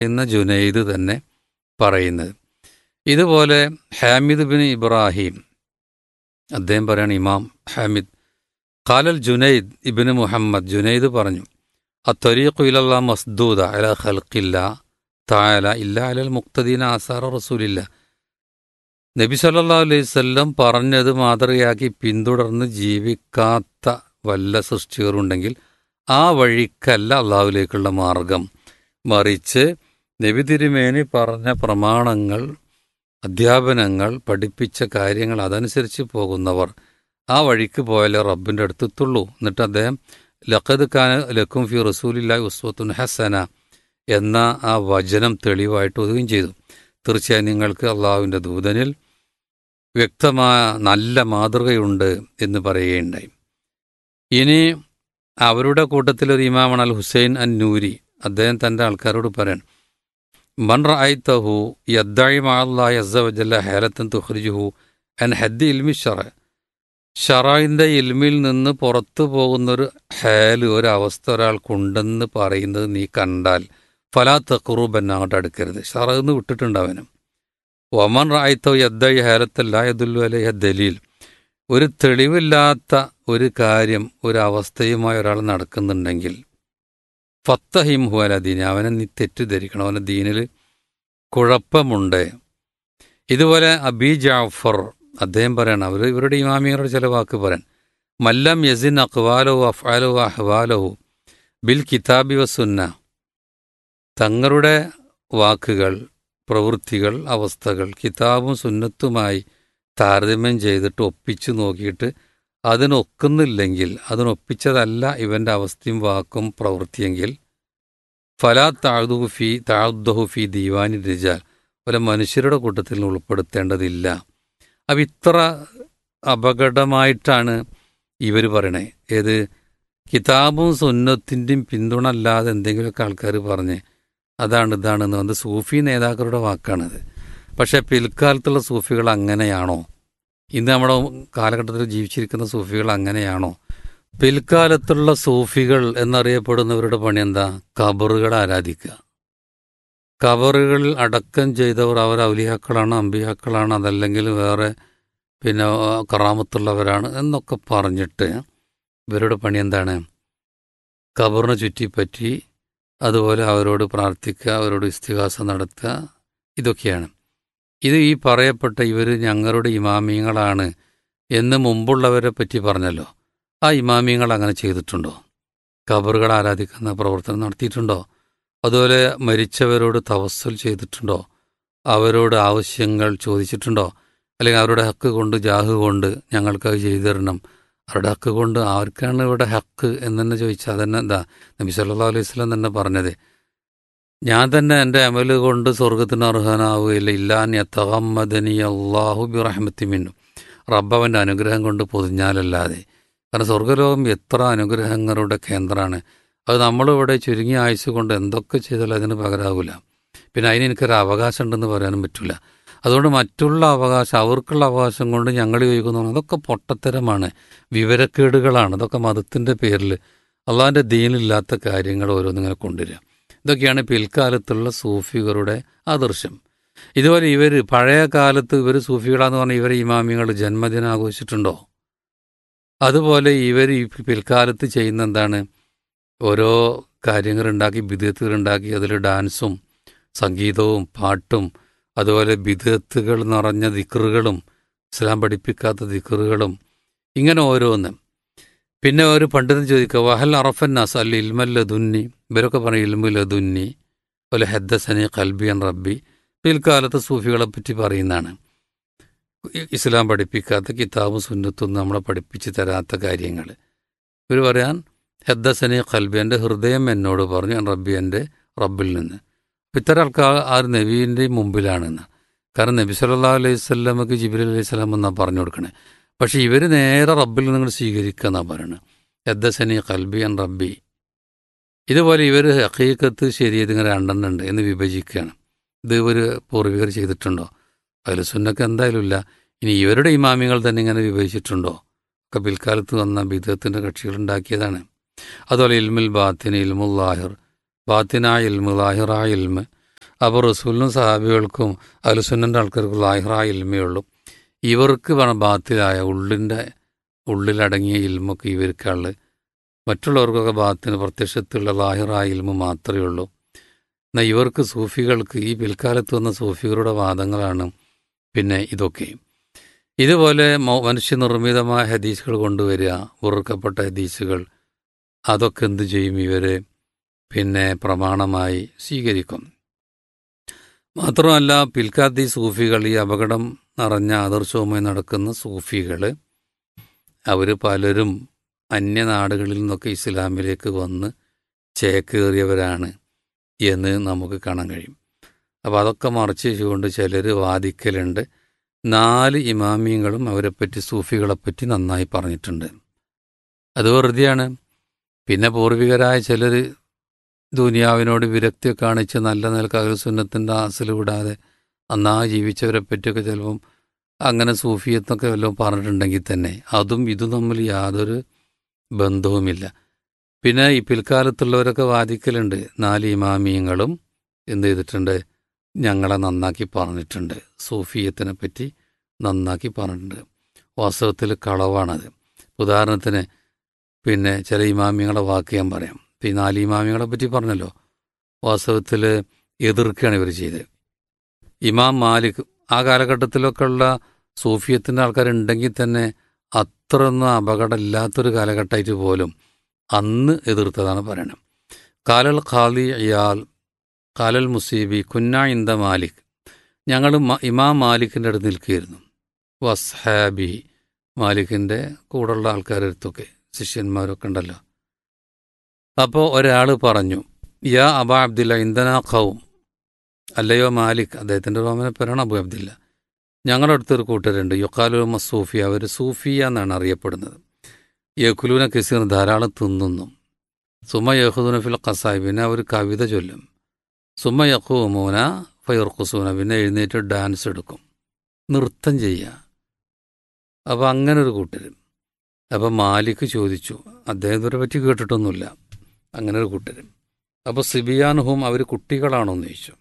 എന്ന ജുനൈദ് തന്നെ പറയുന്നത് ഇതുപോലെ ഹാമിദ് ബിൻ ഇബ്രാഹിം അദ്ദേഹം പറയാണ് ഇമാം ഹാമിദ് ഖാലൽ ജുനൈദ് ഇബിന് മുഹമ്മദ് ജുനൈദ് പറഞ്ഞു അത്വരീഖു ഇലല്ലാ മസ്ദൂദ അല ഖൽഖില്ല താല ഇല്ല അലൽ മുക്തദീന ആസാറ റസൂലില്ല നബി സല്ലാ അലൈഹി സ്വല്ലം പറഞ്ഞത് മാതൃകയാക്കി പിന്തുടർന്ന് ജീവിക്കാത്ത വല്ല സൃഷ്ടികരുണ്ടെങ്കിൽ ആ വഴിക്കല്ല അള്ളാഹുലേക്കുള്ള മാർഗം മറിച്ച് നബി തിരുമേനി പറഞ്ഞ പ്രമാണങ്ങൾ അധ്യാപനങ്ങൾ പഠിപ്പിച്ച കാര്യങ്ങൾ അതനുസരിച്ച് പോകുന്നവർ ആ വഴിക്ക് പോയാലേ റബ്ബിൻ്റെ അടുത്തെത്തുള്ളൂ എന്നിട്ട് അദ്ദേഹം ലഖദ് ഖാൻ ലക്കും ഫി റസൂലില്ലാ ഉസ്വത്തുൻ ഹസന എന്ന ആ വചനം തെളിവായിട്ട് ഒതുകയും ചെയ്തു തീർച്ചയായും നിങ്ങൾക്ക് അള്ളാഹുവിൻ്റെ ദൂതനിൽ വ്യക്തമായ നല്ല മാതൃകയുണ്ട് എന്ന് പറയുകയുണ്ടായി ഇനി അവരുടെ കൂട്ടത്തിൽ ഒരു ഇമാമാണ് അൽ ഹുസൈൻ അൻ നൂരി അദ്ദേഹം തൻ്റെ ആൾക്കാരോട് പറയാൻ മൻ റായിത്തഹു യദ്ദായി മാല്ലാഹി അസ്സവജല്ല ഹേലത്തൻ തുഹ്രിജുഹു അൻ ഹദ്ദി ഇൽമി ഷറ ഷറായിൻ്റെ ഇൽമിൽ നിന്ന് പുറത്തു പോകുന്നൊരു ഹേല് ഒരവസ്ഥ ഒരാൾക്കുണ്ടെന്ന് പറയുന്നത് നീ കണ്ടാൽ ഫലാ തക്കുറൂബൻ അങ്ങോട്ട് അടുക്കരുത് ഷറന്ന് വിട്ടിട്ടുണ്ട് അവനും ഒമൻ റായിത്തോ യദ്ദായി ഹേലത്തല്ല യദുല്ലു അലൈഹ ദലീൽ ഒരു തെളിവില്ലാത്ത ഒരു കാര്യം ഒരു അവസ്ഥയുമായി ഒരാൾ നടക്കുന്നുണ്ടെങ്കിൽ ഫത്തഹിം ഹുവല ദീനി അവനെ നീ തെറ്റിദ്ധരിക്കണം അവൻ്റെ ദീനിൽ കുഴപ്പമുണ്ട് ഇതുപോലെ അബി ജാഫർ അദ്ദേഹം പറയണം അവർ ഇവരുടെ ഇമാമിയങ്ങളുടെ ചില വാക്ക് പറയാൻ മല്ലം യസിൻ അഖ്വാലഹു അഫ്ആലഹു അഹ്വാലഹു ബിൽ കിതാബി വസുന്ന തങ്ങളുടെ വാക്കുകൾ പ്രവൃത്തികൾ അവസ്ഥകൾ കിതാബും സുന്നത്തുമായി താരതമ്യം ചെയ്തിട്ട് ഒപ്പിച്ചു നോക്കിയിട്ട് അതിനൊക്കുന്നില്ലെങ്കിൽ അതിനൊപ്പിച്ചതല്ല ഇവൻ്റെ അവസ്ഥയും വാക്കും പ്രവൃത്തിയെങ്കിൽ ഫലാ താഴ്ദുഹു ഫി താഴ്ദഹു ഫി ദീവാനി രജാൽ ഒരു മനുഷ്യരുടെ കൂട്ടത്തിൽ ഉൾപ്പെടുത്തേണ്ടതില്ല അപ്പം ഇത്ര അപകടമായിട്ടാണ് ഇവർ പറയണേ ഏത് കിതാബും സുന്നത്തിൻ്റെയും പിന്തുണ അല്ലാതെ എന്തെങ്കിലുമൊക്കെ ആൾക്കാർ പറഞ്ഞ് അതാണ് ഇതാണെന്ന് അത് സൂഫി നേതാക്കളുടെ വാക്കാണിത് പക്ഷേ പിൽക്കാലത്തുള്ള സൂഫികൾ അങ്ങനെയാണോ ഇന്ന് നമ്മുടെ കാലഘട്ടത്തിൽ ജീവിച്ചിരിക്കുന്ന സൂഫികൾ അങ്ങനെയാണോ പിൽക്കാലത്തുള്ള സൂഫികൾ എന്നറിയപ്പെടുന്നവരുടെ പണി എന്താ കബറുകളെ ആരാധിക്കുക കബറുകളിൽ അടക്കം ചെയ്തവർ അവർ ഔലിയാക്കളാണ് അമ്പിയാക്കളാണ് അതല്ലെങ്കിൽ വേറെ പിന്നെ കറാമത്തുള്ളവരാണ് എന്നൊക്കെ പറഞ്ഞിട്ട് ഇവരുടെ പണി എന്താണ് കബറിനെ ചുറ്റിപ്പറ്റി അതുപോലെ അവരോട് പ്രാർത്ഥിക്കുക അവരോട് ഇസ്തിഹാസം നടത്തുക ഇതൊക്കെയാണ് ഇത് ഈ പറയപ്പെട്ട ഇവർ ഞങ്ങളുടെ ഇമാമിയങ്ങളാണ് എന്ന് മുമ്പുള്ളവരെ പറ്റി പറഞ്ഞല്ലോ ആ ഇമാമിയങ്ങൾ അങ്ങനെ ചെയ്തിട്ടുണ്ടോ ഖബറുകൾ ആരാധിക്കുന്ന പ്രവർത്തനം നടത്തിയിട്ടുണ്ടോ അതുപോലെ മരിച്ചവരോട് തവസ്സൽ ചെയ്തിട്ടുണ്ടോ അവരോട് ആവശ്യങ്ങൾ ചോദിച്ചിട്ടുണ്ടോ അല്ലെങ്കിൽ അവരുടെ ഹക്ക് കൊണ്ട് ജാഹ് കൊണ്ട് ഞങ്ങൾക്കത് ചെയ്തു തരണം അവരുടെ ഹക്ക് കൊണ്ട് ആർക്കാണ് ഇവിടെ ഹക്ക് എന്ന് തന്നെ ചോദിച്ചാൽ അതന്നെ എന്താ നബി സല്ലാ അലൈഹി സ്വലം തന്നെ പറഞ്ഞത് ഞാൻ തന്നെ എൻ്റെ അമല് കൊണ്ട് സ്വർഗത്തിന് അർഹനാവുകയില്ല ഇല്ലാൻ യത്തഹമ്മദനി അള്ളാഹു ബി റഹ്മത്തി മിന്നു റബ്ബവൻ്റെ അനുഗ്രഹം കൊണ്ട് പൊതിഞ്ഞാലല്ലാതെ കാരണം സ്വർഗലോകം എത്ര അനുഗ്രഹങ്ങളുടെ കേന്ദ്രമാണ് അത് നമ്മളിവിടെ ചുരുങ്ങിയ ആയുസ് കൊണ്ട് എന്തൊക്കെ ചെയ്താലും അതിന് പകരാവില്ല പിന്നെ അതിന് എനിക്കൊരു അവകാശം ഉണ്ടെന്ന് പറയാനും പറ്റില്ല അതുകൊണ്ട് മറ്റുള്ള അവകാശം അവർക്കുള്ള അവകാശം കൊണ്ട് ഞങ്ങൾ ചോദിക്കുന്നു അതൊക്കെ പൊട്ടത്തരമാണ് വിവരക്കേടുകളാണ് അതൊക്കെ മതത്തിൻ്റെ പേരിൽ അള്ളാഹിൻ്റെ ദീനില്ലാത്ത കാര്യങ്ങൾ ഓരോന്നിങ്ങനെ കൊണ്ടുവരിക ഇതൊക്കെയാണ് പിൽക്കാലത്തുള്ള സൂഫികളുടെ ആദർശം ഇതുപോലെ ഇവർ പഴയ കാലത്ത് ഇവർ സൂഫികളാന്ന് പറഞ്ഞാൽ ഇവരെ ഇമാമികൾ ജന്മദിനം ആഘോഷിച്ചിട്ടുണ്ടോ അതുപോലെ ഇവർ ഈ പിൽക്കാലത്ത് ചെയ്യുന്ന എന്താണ് ഓരോ കാര്യങ്ങളുണ്ടാക്കി ബിദത്തുകളുണ്ടാക്കി അതിൽ ഡാൻസും സംഗീതവും പാട്ടും അതുപോലെ ബിദത്തുകൾ നിറഞ്ഞ ദിക്കറുകളും ഇസ്ലാം പഠിപ്പിക്കാത്ത ദിക്കറുകളും ഇങ്ങനെ ഓരോന്ന് പിന്നെ ഒരു പണ്ഡിതൻ ചോദിക്കുക വഹൽ അറഫന്നാസ് അല്ല ഇൽമല്ലതുന്നി ഇവരൊക്കെ പറയും ഇൽമുലതുന്നി അതുപോലെ ഹെദ്ദസനി കൽബിയൻ റബ്ബി പിൽക്കാലത്ത് സൂഫികളെ പറ്റി പറയുന്നതാണ് ഇസ്ലാം പഠിപ്പിക്കാത്ത കിതാബും സുന്നത്തും നമ്മളെ പഠിപ്പിച്ച് തരാത്ത കാര്യങ്ങൾ ഇവർ പറയാൻ ഹെദ്ദസനി കൽബി എൻ്റെ ഹൃദയം എന്നോട് പറഞ്ഞു ഞാൻ റബ്ബി എൻ്റെ റബ്ബിൽ നിന്ന് ഇത്തരം ആൾക്കാർ ആ നബീൻ്റെ മുമ്പിലാണെന്ന് കാരണം നബി സല്ലാ അലൈഹി സ്വല്ലമക്ക് ജിബിലി അലൈഹി സ്വലാം എന്നാണ് പറഞ്ഞു കൊടുക്കണേ പക്ഷെ ഇവർ നേരെ റബ്ബിൽ നിങ്ങൾ സ്വീകരിക്കുക എന്നാണ് പറയുന്നത് ഹെദ്ദസനി കൽബി അൻ റബ്ബി ഇതുപോലെ ഇവർ ഹക്കീക്കത്ത് ശരിയത് ഇങ്ങനെ രണ്ടെണ്ണുണ്ട് എന്ന് വിഭജിക്കുകയാണ് ഇത് ഇവർ പൂർവികർ ചെയ്തിട്ടുണ്ടോ അതിൽ സുന്നക്ക് എന്തായാലും ഇല്ല ഇനി ഇവരുടെ ഇമാമികൾ തന്നെ ഇങ്ങനെ വിഭജിച്ചിട്ടുണ്ടോ ഒക്കെ പിൽക്കാലത്ത് വന്ന ബിദത്തിൻ്റെ കക്ഷികളുണ്ടാക്കിയതാണ് അതുപോലെ ഇൽമുൽ ബാത്തിന് ഇൽമുൽ ലാഹിർ ബാത്തിനായ ഇൽമു ലാഹിറായ ഇൽമ് അപ്പോൾ റസൂലിനും സഹാബികൾക്കും അലുസുന്നൻ്റെ ആൾക്കാർക്കും ലാഹിറ ഇൽമേ ഉള്ളൂ ഇവർക്ക് പറഞ്ഞ ബാത്തിലായ ഉള്ളിൻ്റെ ഉള്ളിലടങ്ങിയ ഇൽമൊക്കെ ഇവർക്കുള്ളത് മറ്റുള്ളവർക്കൊക്കെ ബാത്തിന് പ്രത്യക്ഷത്തിലുള്ള ലാഹിറ ഇൽമ മാത്രമേ ഉള്ളൂ എന്നാൽ ഇവർക്ക് സൂഫികൾക്ക് ഈ പിൽക്കാലത്ത് വന്ന സൂഫികളുടെ വാദങ്ങളാണ് പിന്നെ ഇതൊക്കെ ഇതുപോലെ മൗ- മനുഷ്യനിർമ്മിതമായ ഹദീസുകൾ കൊണ്ടുവരിക ഉറക്കപ്പെട്ട ഹദീസുകൾ അതൊക്കെ എന്തു ചെയ്യും ഇവർ പിന്നെ പ്രമാണമായി സ്വീകരിക്കും മാത്രമല്ല പിൽക്കാത്തി സൂഫികൾ ഈ അപകടം നിറഞ്ഞ ആദർശവുമായി നടക്കുന്ന സൂഫികൾ അവർ പലരും അന്യനാടുകളിൽ നിന്നൊക്കെ ഇസ്ലാമിലേക്ക് വന്ന് ചേക്കേറിയവരാണ് എന്ന് നമുക്ക് കാണാൻ കഴിയും അപ്പോൾ അതൊക്കെ മറച്ച് വെച്ചുകൊണ്ട് ചിലർ വാദിക്കലുണ്ട് നാല് ഇമാമിയങ്ങളും അവരെപ്പറ്റി സൂഫികളെപ്പറ്റി നന്നായി പറഞ്ഞിട്ടുണ്ട് അത് വെറുതെയാണ് പിന്നെ പൂർവികരായ ചിലർ ദുനിയാവിനോട് വിരക്തി കാണിച്ച് നല്ല നിലക്ക് അകൽസുന്നത്തിൻ്റെ ആസിൽ വിടാതെ നന്നായി ജീവിച്ചവരെ പറ്റിയൊക്കെ ചിലപ്പം അങ്ങനെ സൂഫിയത്തൊക്കെ വല്ലതും പറഞ്ഞിട്ടുണ്ടെങ്കിൽ തന്നെ അതും ഇതും തമ്മിൽ യാതൊരു ബന്ധവുമില്ല പിന്നെ ഈ പിൽക്കാലത്തുള്ളവരൊക്കെ വാദിക്കലുണ്ട് നാല് ഇമാമിയങ്ങളും എന്ത് ചെയ്തിട്ടുണ്ട് ഞങ്ങളെ നന്നാക്കി പറഞ്ഞിട്ടുണ്ട് സൂഫിയത്തിനെ പറ്റി നന്നാക്കി പറഞ്ഞിട്ടുണ്ട് വാസ്തവത്തിൽ കളവാണത് ഉദാഹരണത്തിന് പിന്നെ ചില ഇമാമിയങ്ങളെ വാക്ക് ഞാൻ പറയാം ഇപ്പം ഈ നാല് ഇമാമിയങ്ങളെ പറ്റി പറഞ്ഞല്ലോ വാസ്തവത്തിൽ എതിർക്കുകയാണ് ഇവർ ചെയ്തത് ഇമാം മാലിക് ആ കാലഘട്ടത്തിലൊക്കെ ഉള്ള സൂഫിയത്തിൻ്റെ ആൾക്കാരുണ്ടെങ്കിൽ തന്നെ അത്രയൊന്നും അപകടമില്ലാത്തൊരു കാലഘട്ടമായിട്ട് പോലും അന്ന് എതിർത്തതാണ് പറയണം കാലൽ ഖാലി ഇയാൽ കാലൽ മുസീബി കുന്ന ഇന്ദ മാലിക് ഞങ്ങൾ ഇമാം മാലിക്കിൻ്റെ അടുത്ത് നിൽക്കുകയായിരുന്നു വസ്ഹാബി മാലിക്കിൻ്റെ കൂടെയുള്ള ആൾക്കാരടുത്തൊക്കെ ശിഷ്യന്മാരൊക്കെ ഉണ്ടല്ലോ അപ്പോൾ ഒരാൾ പറഞ്ഞു യാ അബ അബ്ദില്ല ഇന്ധന ഖൗം അല്ലയോ മാലിക് അദ്ദേഹത്തിൻ്റെ റോമനെ പേരാണ് അബു അബ്ദില്ല ഞങ്ങളുടെ അടുത്തൊരു കൂട്ടരുണ്ട് യുക്കാലു സൂഫി അവർ സൂഫിയ എന്നാണ് അറിയപ്പെടുന്നത് യഖുലൂന കസീർ ധാരാളം തിന്നുന്നു സുമ യഹുദുന ഫിൽ ഖസായ് പിന്നെ അവർ കവിത ചൊല്ലും സുമ യഖൂമൂന ഫയർഖുസൂന പിന്നെ എഴുന്നേറ്റ് ഡാൻസ് എടുക്കും നൃത്തം ചെയ്യുക അപ്പോൾ അങ്ങനെ ഒരു കൂട്ടർ അപ്പോൾ മാലിക് ചോദിച്ചു അദ്ദേഹത്തിനെ പറ്റി കേട്ടിട്ടൊന്നുമില്ല അങ്ങനെ ഒരു കൂട്ടർ അപ്പോൾ സിബിയാനുഹും അവർ കുട്ടികളാണോ എന്ന് ചോദിച്ചു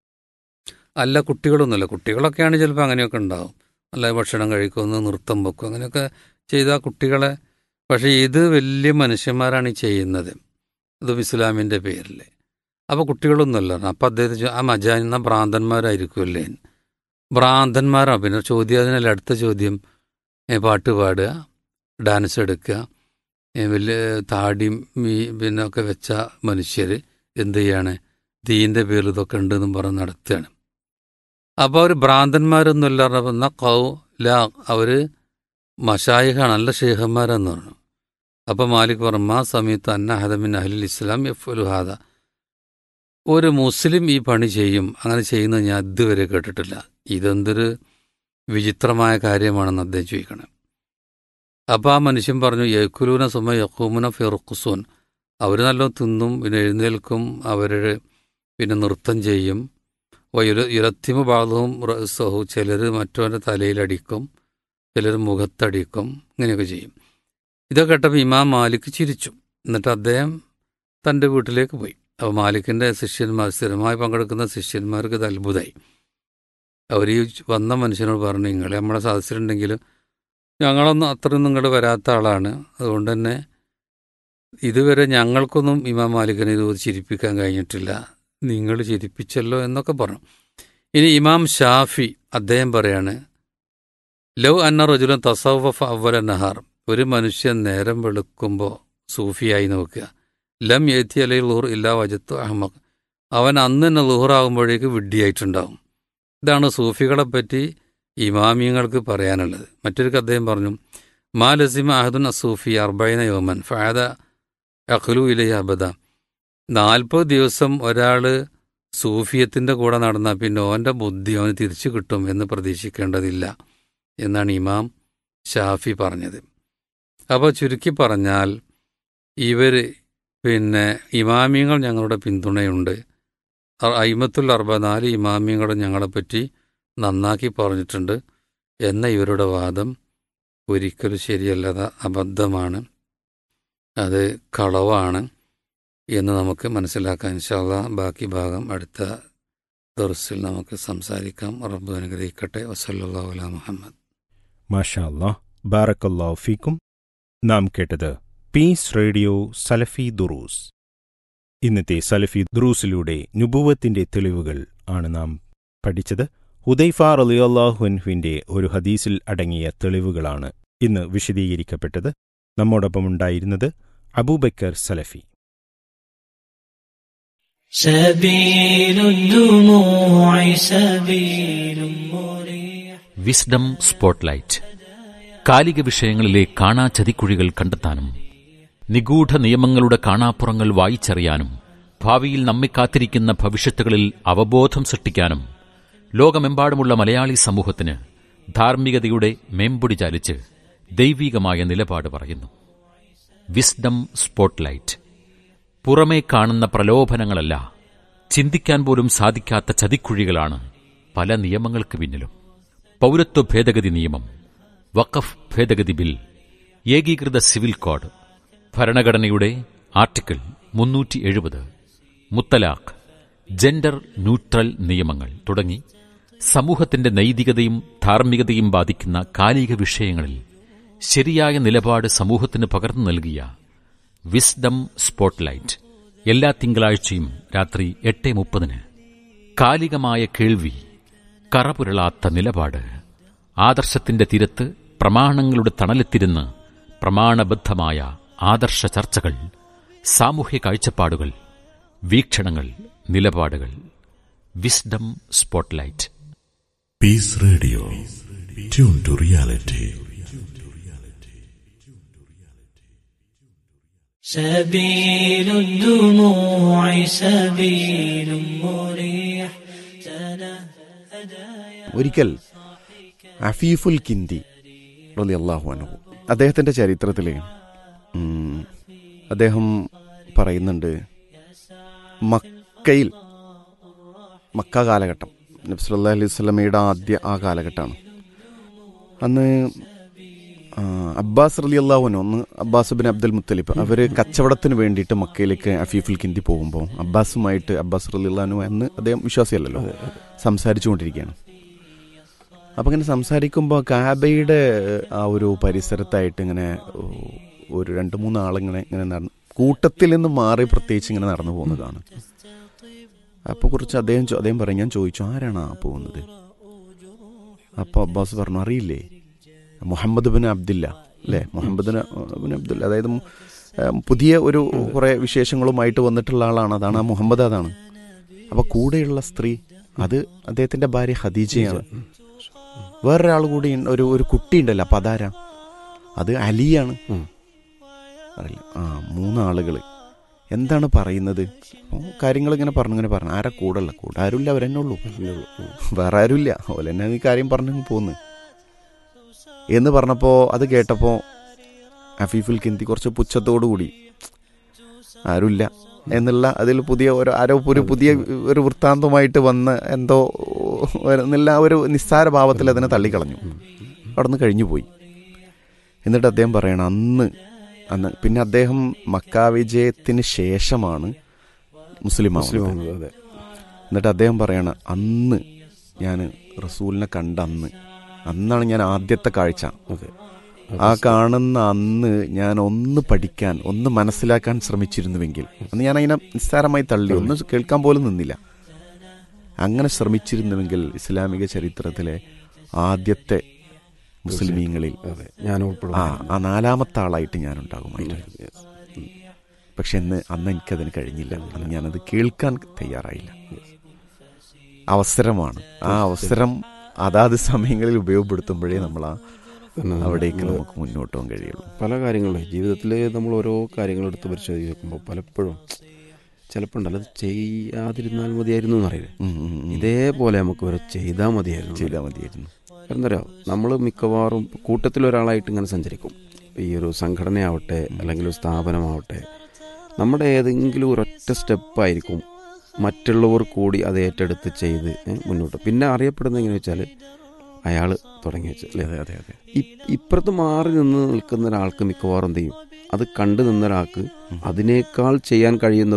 അല്ല കുട്ടികളൊന്നുമില്ല കുട്ടികളൊക്കെയാണ് ചിലപ്പോൾ അങ്ങനെയൊക്കെ ഉണ്ടാവും നല്ല ഭക്ഷണം കഴിക്കുമെന്ന് നൃത്തം വെക്കും അങ്ങനെയൊക്കെ ചെയ്ത കുട്ടികളെ പക്ഷേ ഇത് വലിയ മനുഷ്യന്മാരാണ് ഈ ചെയ്യുന്നത് ഇതും ഇസ്ലാമിൻ്റെ പേരിൽ അപ്പോൾ കുട്ടികളൊന്നുമല്ല അപ്പോൾ അദ്ദേഹം ചോ- ആ മജാൻ എന്ന ഭ്രാന്തന്മാരായിരിക്കുമല്ലേ ഭ്രാന്തന്മാരാണ് പിന്നെ ചോദ്യം അതിനല്ല അടുത്ത ചോദ്യം ഏ, പാട്ട് പാടുക ഡാൻസ് എടുക്കുക ഏ, വലിയ താടിയും ഈ പിന്നെ ഒക്കെ വെച്ച മനുഷ്യർ എന്ത് ചെയ്യാണ് ദീൻ്റെ പേരിൽ ഇതൊക്കെ ഉണ്ടെന്നും പറഞ്ഞ് നടത്തുകയാണ് അപ്പോൾ അവർ ഭ്രാന്തന്മാരൊന്നും ഇല്ല പറഞ്ഞാൽ കൗ ല അവർ മഷായിഖാണ് നല്ല ഷേഖന്മാരെന്ന് പറഞ്ഞു അപ്പോൾ മാലിക് പറഞ്ഞു മാ സമയത്ത് അന്ന ഹദമിൻ അഹ്ലിൽ ഇസ്ലാം എഫ് ഹാദ ഒരു മുസ്ലിം ഈ പണി ചെയ്യും അങ്ങനെ ചെയ്യുന്നത് ഞാൻ ഇതുവരെ കേട്ടിട്ടില്ല ഇതെന്തൊരു വിചിത്രമായ കാര്യമാണെന്ന് അദ്ദേഹം ചോദിക്കണം അപ്പോൾ ആ മനുഷ്യൻ പറഞ്ഞു യക്കുലൂന സുമ യക്കൂമുന ഫിറുഖുസൂൻ അവർ നല്ല തിന്നും പിന്നെ എഴുന്നേൽക്കും അവർ പിന്നെ നൃത്തം ചെയ്യും വയുര ഇരത്തിമ ഭാഗവും സഹു ചിലർ മറ്റവൻ്റെ തലയിലടിക്കും ചിലർ മുഖത്തടിക്കും ഇങ്ങനെയൊക്കെ ചെയ്യും ഇതൊക്കെ കേട്ടപ്പോൾ ഇമാം മാലിക് ചിരിച്ചു എന്നിട്ട് അദ്ദേഹം തൻ്റെ വീട്ടിലേക്ക് പോയി അപ്പോൾ മാലിക്കിൻ്റെ ശിഷ്യന്മാർ സ്ഥിരമായി പങ്കെടുക്കുന്ന ശിഷ്യന്മാർക്ക് ഇത് അത്ഭുതമായി അവർ ഈ വന്ന മനുഷ്യനോട് പറഞ്ഞു നിങ്ങൾ നമ്മളെ സദസ്സിലുണ്ടെങ്കിലും ഞങ്ങളൊന്നും അത്രയൊന്നും ഇങ്ങോട്ട് വരാത്ത ആളാണ് അതുകൊണ്ട് തന്നെ ഇതുവരെ ഞങ്ങൾക്കൊന്നും ഇമാം മാലിക്കിനെ ഇത് ചിരിപ്പിക്കാൻ കഴിഞ്ഞിട്ടില്ല നിങ്ങൾ ചിരിപ്പിച്ചല്ലോ എന്നൊക്കെ പറഞ്ഞു ഇനി ഇമാം ഷാഫി അദ്ദേഹം പറയാണ് ലവ് അന്ന റജുലൻ തസവഫ അവല നഹാർ ഒരു മനുഷ്യൻ നേരം വെളുക്കുമ്പോൾ സൂഫിയായി നോക്കുക ലം എത്തി അലൈ ലുഹർ ഇല്ലാ വജത്തു അഹമ്മദ് അവൻ അന്ന് തന്നെ ലുഹറാകുമ്പോഴേക്ക് വിഡ്ഢിയായിട്ടുണ്ടാവും ഇതാണ് സൂഫികളെ പറ്റി ഇമാമിയങ്ങൾക്ക് പറയാനുള്ളത് മറ്റൊരു അദ്ദേഹം പറഞ്ഞു മാ ലസിമ അഹദുൻ അസൂഫി അർബൈന യോമൻ ഫാദ അഖ്ലു ഇലൈ അബദ നാൽപ്പത് ദിവസം ഒരാൾ സൂഫിയത്തിൻ്റെ കൂടെ നടന്നാൽ പിന്നെ ഓൻ്റെ ബുദ്ധി അവന് തിരിച്ചു കിട്ടും എന്ന് പ്രതീക്ഷിക്കേണ്ടതില്ല എന്നാണ് ഇമാം ഷാഫി പറഞ്ഞത് അപ്പോൾ ചുരുക്കി പറഞ്ഞാൽ ഇവർ പിന്നെ ഇമാമിയങ്ങൾ ഞങ്ങളുടെ പിന്തുണയുണ്ട് അയിമത്തുൽ അർബ നാല് ഇമാമിയങ്ങളും ഞങ്ങളെപ്പറ്റി നന്നാക്കി പറഞ്ഞിട്ടുണ്ട് എന്ന ഇവരുടെ വാദം ഒരിക്കലും ശരിയല്ലാതെ അബദ്ധമാണ് അത് കളവാണ് എന്ന് നമുക്ക് മനസ്സിലാക്കാൻ ഇൻഷാല്ല ബാക്കി ഭാഗം അടുത്ത ദർസിൽ നമുക്ക് സംസാരിക്കാം റബ്ബ് അനുഗ്രഹിക്കട്ടെ വസല്ലാ അല മുഹമ്മദ് മാഷാ അല്ലാഹ് ബാറക്കല്ലാഹു ഫീക്കും നാം കേട്ടത് പീസ് റേഡിയോ സലഫി ദുറൂസ് ഇന്നത്തെ സലഫി ദുറൂസിലൂടെ നുബുവത്തിന്റെ തെളിവുകൾ ആണ് നാം പഠിച്ചത് ഹുദൈഫ റലിയല്ലാഹുൻഹുവിന്റെ ഒരു ഹദീസിൽ അടങ്ങിയ തെളിവുകളാണ് ഇന്ന് വിശദീകരിക്കപ്പെട്ടത് നമ്മോടൊപ്പമുണ്ടായിരുന്നത് അബൂബക്കർ സലഫി سبيل الدموع سبيل مريح വിസ്ഡം സ്പോട്ട്ലൈറ്റ് കാലിക വിഷയങ്ങളിലെ കാണാ ചതിക്കുഴികൾ കണ്ടെത്താനും നിഗൂഢ നിയമങ്ങളുടെ കാണാപ്പുറങ്ങൾ വായിച്ചറിയാനും ഭാവിയിൽ നമ്മെ കാത്തിരിക്കുന്ന ഭവിഷ്യത്തുകളിൽ അവബോധം സൃഷ്ടിക്കാനും ലോകമെമ്പാടുമുള്ള മലയാളി സമൂഹത്തിന് ധാർമ്മികതയുടെ മേമ്പൊടി ചാലിച്ച് ദൈവീകമായ നിലപാട് പറയുന്നു വിസ്ഡം സ്പോട്ട്ലൈറ്റ് പുറമേ കാണുന്ന പ്രലോഭനങ്ങളല്ല ചിന്തിക്കാൻ പോലും സാധിക്കാത്ത ചതിക്കുഴികളാണ് പല നിയമങ്ങൾക്ക് പിന്നിലും പൗരത്വ ഭേദഗതി നിയമം വഖഫ് ഭേദഗതി ബിൽ ഏകീകൃത സിവിൽ കോഡ് ഭരണഘടനയുടെ ആർട്ടിക്കിൾ മുന്നൂറ്റി എഴുപത് മുത്തലാഖ് ജെൻഡർ ന്യൂട്രൽ നിയമങ്ങൾ തുടങ്ങി സമൂഹത്തിന്റെ നൈതികതയും ധാർമ്മികതയും ബാധിക്കുന്ന കാലിക വിഷയങ്ങളിൽ ശരിയായ നിലപാട് സമൂഹത്തിന് പകർന്നു നൽകിയ വിസ്ഡം സ്പോട്ട്ലൈറ്റ് എല്ലാ തിങ്കളാഴ്ചയും രാത്രി എട്ട് മുപ്പതിന് കാലികമായ കേൾവി കറപുരളാത്ത നിലപാട് ആദർശത്തിന്റെ തീരത്ത് പ്രമാണങ്ങളുടെ തണലെത്തിരുന്ന് പ്രമാണബദ്ധമായ ആദർശ ചർച്ചകൾ സാമൂഹ്യ കാഴ്ചപ്പാടുകൾ വീക്ഷണങ്ങൾ നിലപാടുകൾ wisdom spotlight Peace Radio. Tune to reality. سبيل الدموع سبيل مريح ഒരിക്കൽ അഫീഫുൽ കിന്തി റളിയല്ലാഹു അൻഹു അദ്ദേഹത്തിന്റെ ചരിത്രത്തിൽ അദ്ദേഹം പറയുന്നുണ്ട് മക്കയിൽ മക്ക കാലഘട്ടം നബ്സല്ലാ അലൈഹി സ്വലമയുടെ ആദ്യ ആ കാലഘട്ടമാണ് അന്ന് ആ, അബ്ബാസ് റലി അള്ളാഹുനോ ഒന്ന് അബ്ബാസ് ബിൻ അബ്ദുൽ മുത്തലിബ് അവർ കച്ചവടത്തിന് വേണ്ടിയിട്ട് മക്കയിലേക്ക് അഫീഫുൽ കിന്തി പോകുമ്പോൾ അബ്ബാസുമായിട്ട് അബ്ബാസ് റലി അള്ളഹാനു എന്ന് അദ്ദേഹം വിശ്വാസിയല്ലല്ലോ സംസാരിച്ചു കൊണ്ടിരിക്കുകയാണ് അപ്പം ഇങ്ങനെ സംസാരിക്കുമ്പോൾ കാബയുടെ ആ ഒരു പരിസരത്തായിട്ട് ഇങ്ങനെ ഒരു രണ്ട് മൂന്ന് ആളിങ്ങനെ ഇങ്ങനെ നടന്ന് കൂട്ടത്തിൽ നിന്ന് മാറി പ്രത്യേകിച്ച് ഇങ്ങനെ നടന്നു പോകുന്നതാണ് അപ്പോൾ കുറിച്ച് അദ്ദേഹം ചോ- അദ്ദേഹം പറയും ഞാൻ ചോദിച്ചു ആരാണ് ആ പോകുന്നത് അപ്പോൾ അബ്ബാസ് പറഞ്ഞു അറിയില്ലേ മുഹമ്മദ് ബിൻ അബ്ദില്ല അല്ലേ മുഹമ്മദ് ബിൻ അബ്ദുല്ല അതായത് മു- ഏഹ് പുതിയ ഒരു കുറേ വിശേഷങ്ങളുമായിട്ട് വന്നിട്ടുള്ള ആളാണ് അതാണ് ആ മുഹമ്മദ് അതാണ് അപ്പോൾ കൂടെയുള്ള സ്ത്രീ അത് അദ്ദേഹത്തിന്റെ ഭാര്യ ഖദീജയാണ് വേറൊരാൾ കൂടി ഉണ്ട്, ഒരു ഒരു കുട്ടി ഉണ്ടല്ലോ അപ്പം അതാരാ അത് അലിയാണ് അറിയില്ല ആ മൂന്നാളുകൾ എന്താണ് പറയുന്നത് അപ്പോൾ കാര്യങ്ങൾ ഇങ്ങനെ പറഞ്ഞു ഇങ്ങനെ പറഞ്ഞു ആരാ കൂടല്ല കൂടെ ആരുമില്ല അവരെന്നെ ഉള്ളൂ വേറെ ആരുമില്ല ഓലെ തന്നെ ഈ കാര്യം പറഞ്ഞു പോന്ന് എന്ന് പറഞ്ഞപ്പോൾ അത് കേട്ടപ്പോൾ അഫീഫുൽ കിന്തി കുറച്ച് പുച്ഛത്തോടു കൂടി ആരുമില്ല എന്നുള്ള അതിൽ പുതിയ ഒരു ആരോ ഒരു പുതിയ ഒരു വൃത്താന്തമായിട്ട് വന്ന് എന്തോ എന്നുള്ള ആ ഒരു നിസ്സാര ഭാവത്തിൽ അതിനെ തള്ളിക്കളഞ്ഞു അവിടെ നിന്ന് കഴിഞ്ഞു പോയി എന്നിട്ട് അദ്ദേഹം പറയണം അന്ന് അന്ന് പിന്നെ അദ്ദേഹം മക്ക വിജയത്തിന് ശേഷമാണ് മുസ്ലിം ആവുന്നത് എന്നിട്ട് അദ്ദേഹം പറയണ അന്ന് ഞാൻ റസൂലിനെ കണ്ട അന്ന് അന്നാണ് ഞാൻ ആദ്യത്തെ കാഴ്ച ആ കാണുന്ന അന്ന് ഞാൻ ഒന്ന് പഠിക്കാൻ ഒന്ന് മനസ്സിലാക്കാൻ ശ്രമിച്ചിരുന്നുവെങ്കിൽ അന്ന് ഞാൻ അതിനെ നിസ്സാരമായി തള്ളി ഒന്ന് കേൾക്കാൻ പോലും നിന്നില്ല അങ്ങനെ ശ്രമിച്ചിരുന്നുവെങ്കിൽ ഇസ്ലാമിക ചരിത്രത്തിലെ ആദ്യത്തെ മുസ്ലിമീങ്ങളിൽ ഞാൻ ആ ആ നാലാമത്തെ ആളായിട്ട് ഞാൻ ഉണ്ടാകുമായിരുന്നു പക്ഷെ ഇന്ന് അന്ന് എനിക്കതിന് കഴിഞ്ഞില്ല അന്ന് ഞാനത് കേൾക്കാൻ തയ്യാറായില്ല അവസരമാണ് ആ അവസരം അതാത് സമയങ്ങളിൽ ഉപയോഗപ്പെടുത്തുമ്പോഴേ നമ്മൾ ആ അവിടേക്ക് നമുക്ക് മുന്നോട്ട് പോകാൻ കഴിയുള്ളൂ പല കാര്യങ്ങളും ജീവിതത്തിൽ നമ്മൾ ഓരോ കാര്യങ്ങൾ എടുത്ത് പരിശോധിച്ച് നോക്കുമ്പോൾ പലപ്പോഴും ചിലപ്പോൾ ഉണ്ടല്ലോ അത് ചെയ്യാതിരുന്നാൽ മതിയായിരുന്നു എന്നറിയില്ല ഉം, ഉം, ഉം. ഇതേപോലെ നമുക്ക് ഒരു ചെയ്താൽ മതിയായിരുന്നു ചെയ്താൽ മതിയായിരുന്നു എന്താ പറയുക നമ്മൾ മിക്കവാറും കൂട്ടത്തിലൊരാളായിട്ട് ഇങ്ങനെ സഞ്ചരിക്കും ഈ ഒരു സംഘടനയാവട്ടെ അല്ലെങ്കിൽ ഒരു സ്ഥാപനമാവട്ടെ നമ്മുടെ ഏതെങ്കിലും ഒരൊറ്റ സ്റ്റെപ്പായിരിക്കും മറ്റുള്ളവർ കൂടി അത് ഏറ്റെടുത്ത് ചെയ്ത് ഏ, മുന്നോട്ട് പിന്നെ അറിയപ്പെടുന്നത് എങ്ങനെ വെച്ചാൽ അയാൾ തുടങ്ങി വെച്ചത് അല്ലേ അതെ അതെ അതെ ഇ- ഇപ്പുറത്ത് മാറി നിന്ന് നിൽക്കുന്ന ഒരാൾക്ക് മിക്കവാറും എന്ത് ചെയ്യും അത് കണ്ടു നിന്ന ഒരാൾക്ക് അതിനേക്കാൾ ചെയ്യാൻ കഴിയുന്നതും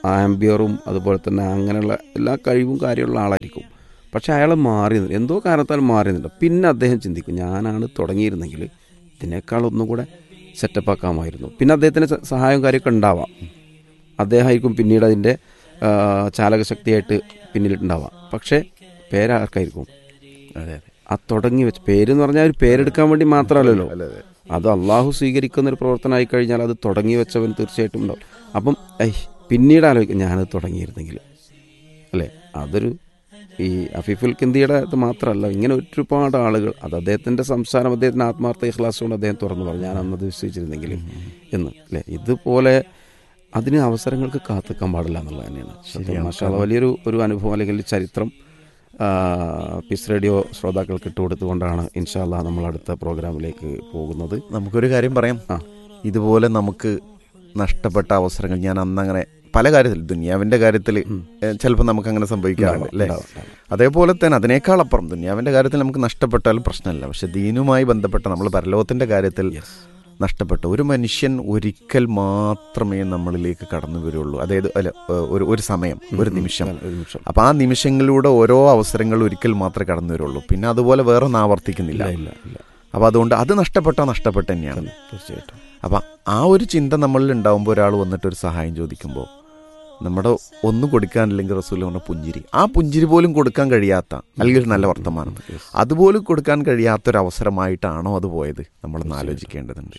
ആംബിയറും അതുപോലെ തന്നെ അങ്ങനെയുള്ള എല്ലാ കഴിവും കാര്യമുള്ള ആളായിരിക്കും പക്ഷെ അയാൾ മാറി നിന്ന് എന്തോ കാരണത്താൽ മാറി നിന്നില്ല പിന്നെ അദ്ദേഹം ചിന്തിക്കും ഞാനാണ് തുടങ്ങിയിരുന്നെങ്കിൽ ഇതിനേക്കാൾ ഒന്നും കൂടെ സെറ്റപ്പ് ആക്കാമായിരുന്നു പിന്നെ അദ്ദേഹത്തിന് സ- സഹായം കാര്യമൊക്കെ ഉണ്ടാവാം അദ്ദേഹമായിരിക്കും പിന്നീട് അതിൻ്റെ ആ, ചാലകശക്തിയായിട്ട് പിന്നിലുണ്ടാവാം പക്ഷേ പേരാർക്കായിരിക്കും അതെ അതെ ആ തുടങ്ങി വെച്ച് പേരെന്ന് പറഞ്ഞാൽ ഒരു പേരെടുക്കാൻ വേണ്ടി മാത്രമല്ലല്ലോ അത് അള്ളാഹു സ്വീകരിക്കുന്ന ഒരു പ്രവർത്തനമായി കഴിഞ്ഞാൽ അത് തുടങ്ങി വെച്ചവൻ തീർച്ചയായിട്ടും ഉണ്ടാവും അപ്പം ഐ പിന്നീട് ആലോചിക്കും ഞാനത് തുടങ്ങിയിരുന്നെങ്കിൽ അല്ലേ അതൊരു ഈ അഫീഫുൽ കിന്തിയുടെ ഇത് മാത്രമല്ല ഇങ്ങനെ ഒരുപാട് ആളുകൾ അത് അദ്ദേഹത്തിൻ്റെ സംസാരം അദ്ദേഹത്തിൻ്റെ ആത്മാർത്ഥ ഇഖ്ലാസ് കൊണ്ട് അദ്ദേഹം തുറന്നു പറഞ്ഞു ഞാൻ അന്നത് വിശ്വസിച്ചിരുന്നെങ്കിൽ എന്ന് അല്ലേ ഇതുപോലെ അതിന് അവസരങ്ങൾക്ക് കാത്തിക്കാൻ പാടില്ല എന്നുള്ളത് തന്നെയാണ് സത്യം. മാഷാ അല്ലാ, വലിയൊരു ഒരു അനുഭവം അല്ലെങ്കിൽ ഒരു ചരിത്രം ആ, പീസ് റേഡിയോ ശ്രോതാക്കൾക്ക് ഇട്ടുകൊടുത്തുകൊണ്ടാണ് ഇൻഷാല്ല നമ്മൾ അടുത്ത പ്രോഗ്രാമിലേക്ക് പോകുന്നത് നമുക്കൊരു കാര്യം പറയാം ആ. ഇതുപോലെ നമുക്ക് നഷ്ടപ്പെട്ട അവസരങ്ങൾ ഞാൻ അന്ന് അങ്ങനെ പല കാര്യത്തിൽ ദുനിയാവിന്റെ കാര്യത്തിൽ ചിലപ്പോൾ നമുക്ക് അങ്ങനെ സംഭവിക്കാറുണ്ട് അല്ലേ ഉണ്ടാവും, ഉണ്ടാവും. അതേപോലെ തന്നെ അതിനേക്കാൾ അപ്പുറം ദുനിയാവിന്റെ കാര്യത്തിൽ നമുക്ക് നഷ്ടപ്പെട്ടാലും പ്രശ്നമില്ല പക്ഷെ ദീനുമായി ബന്ധപ്പെട്ട നമ്മൾ പരലോകത്തിന്റെ കാര്യത്തിൽ നഷ്ടപ്പെട്ടു ഒരു മനുഷ്യൻ ഒരിക്കൽ മാത്രമേ നമ്മളിലേക്ക് കടന്നു വരുള്ളൂ അതായത് അല്ല ഏഹ്, ഒരു ഒരു സമയം ഒരു നിമിഷം ഒരു നിമിഷം അപ്പൊ ആ നിമിഷങ്ങളിലൂടെ ഓരോ അവസരങ്ങൾ ഒരിക്കൽ മാത്രമേ കടന്നു വരുള്ളൂ പിന്നെ അതുപോലെ വേറെ ഒന്നും ആവർത്തിക്കുന്നില്ല ഇല്ല ഇല്ല അപ്പൊ അതുകൊണ്ട് അത് നഷ്ടപ്പെട്ടാൽ നഷ്ടപ്പെട്ട തന്നെയാണ് തീർച്ചയായിട്ടും അപ്പൊ ആ ഒരു ചിന്ത നമ്മളിൽ ഉണ്ടാവുമ്പോൾ ഒരാൾ വന്നിട്ട് ഒരു സഹായം ചോദിക്കുമ്പോൾ നമ്മുടെ ഒന്നും കൊടുക്കാനില്ലെങ്കിൽ റസൂൽ പറഞ്ഞ പുഞ്ചിരി ആ പുഞ്ചിരി പോലും കൊടുക്കാൻ കഴിയാത്ത അല്ലെങ്കിൽ ഒരു നല്ല വർത്തമാനം അതുപോലും കൊടുക്കാൻ കഴിയാത്ത ഒരു അവസരമായിട്ടാണോ അത് പോയത് നമ്മളൊന്ന് ആലോചിക്കേണ്ടതുണ്ട്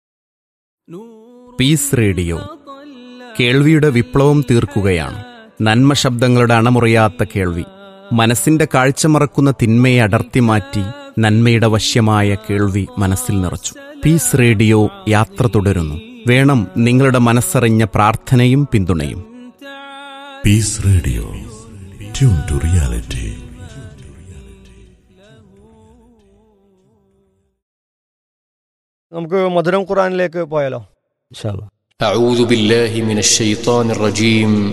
പീസ് റേഡിയോ കേൾവിയുടെ വിപ്ലവം തീർക്കുകയാണ് നന്മ ശബ്ദങ്ങളുടെ അണമുറിയാത്ത കേൾവി മനസ്സിന്റെ കാഴ്ച മറക്കുന്ന തിന്മയെ അടർത്തി മാറ്റി നന്മയുടെ വശ്യമായ കേൾവി മനസ്സിൽ നിറച്ചു പീസ് റേഡിയോ യാത്ര തുടരുന്നു വേണം നിങ്ങളുടെ മനസ്സറിഞ്ഞ പ്രാർത്ഥനയും പിന്തുണയും Peace Radio. Tune to reality. നമുക്ക് മധുരം ഖുറാനിലേക്ക് പോയാലോ أعوذ بالله من الشيطان الرجيم